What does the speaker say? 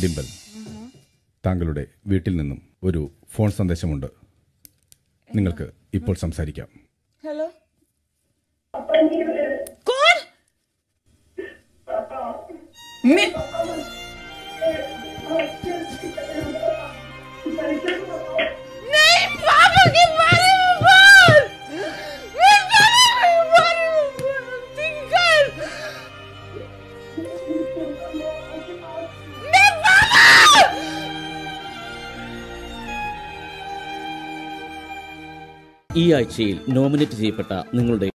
ഡിംബൽ താങ്കളുടെ വീട്ടിൽ നിന്നും ഒരു ഫോൺ സന്ദേശമുണ്ട് നിങ്ങൾക്ക് ഇപ്പോൾ സംസാരിക്കാം हेलो कौन मैं नहीं पापा के बारे में बोल मैं पापा के बारे में बोल टिंकल मैं पापा ഈ ആഴ്ചയിൽ നോമിനേറ്റ് ചെയ്യപ്പെട്ട നിങ്ങളുടെ